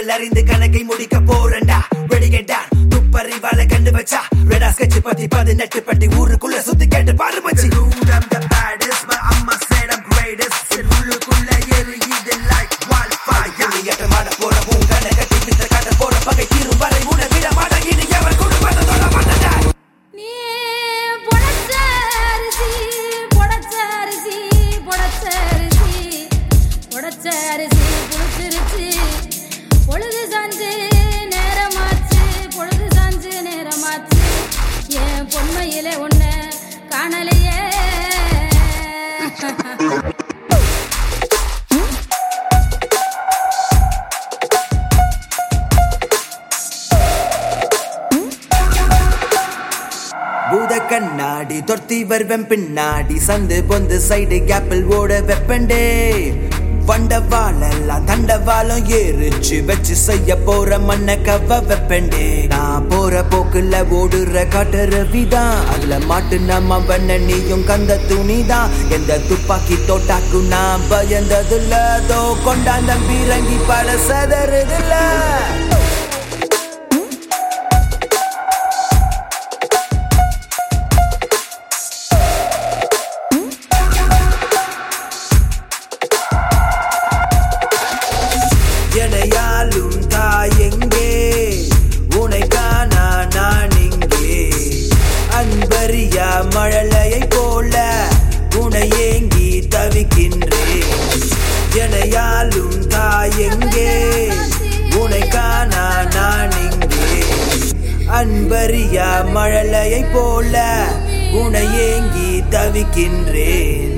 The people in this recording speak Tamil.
கணக்கில் அறிந்து கணக்கை முடிக்க போறேன்டா வெடிகட்டான் துப்பறிவால கண்டு வச்சா ரெடா ஸ்கெட்ச் பத்தி பதினெட்டு பட்டி ஊருக்குள்ள சுத்தி கேட்டு பாரு மச்சி I'm the baddest, but அம்மா said I'm greatest. உள்ளுக்குள்ள எரியுது like wildfire. நீயாட்டமாட போற உன் கண்ணை கட்டி வித்த காட்ட போற பகை தீரும் வரை உன விட மாட்டேன் இனி எவன் குடும்பத்தை தொட மாட்டேன் நீ பொடச்ச அரிசி, பொடச்ச அரிசி, பொடச்ச அரிசி, பொடச்ச அரிசி புளிச்சிருச்சு. பொழுது சாஞ்சு நேரமாச்சு, பொழுது சாஞ்சு நேரமாச்சு. என் பொன்மையிலே உன்னை காணலையே பூத கண்ணாடி தொர்த்தி வருவன் பின்னாடி சந்து பொந்து சைடு கேப்பிள் ஓட வெப்பண்டே வண்டவாளெல்லாம் தண்டவாளம் ஏறிச்சு வச்சு செய்ய போற மண்ண கவ வெப்பண்டே நான் போற போக்குல ஓடுற காட்டுற விதான் அதுல மாட்டு நம்ம பண்ண நீயும் கந்த துணிதான் எந்த துப்பாக்கி தோட்டாக்கு நான் பயந்ததுல தோ கொண்டாந்த பீரங்கி பல சதறுதுல எனையாலும் தாயெங்கே உனை காணா நான் இங்கே அன்பரியா மழலையை போல உனை ஏங்கி தவிக்கின்றேன் எனையாலும் தாயெங்கே உனை காணா நான் இங்கே அன்பரியா மழலையை போல உனை ஏங்கி தவிக்கின்றேன்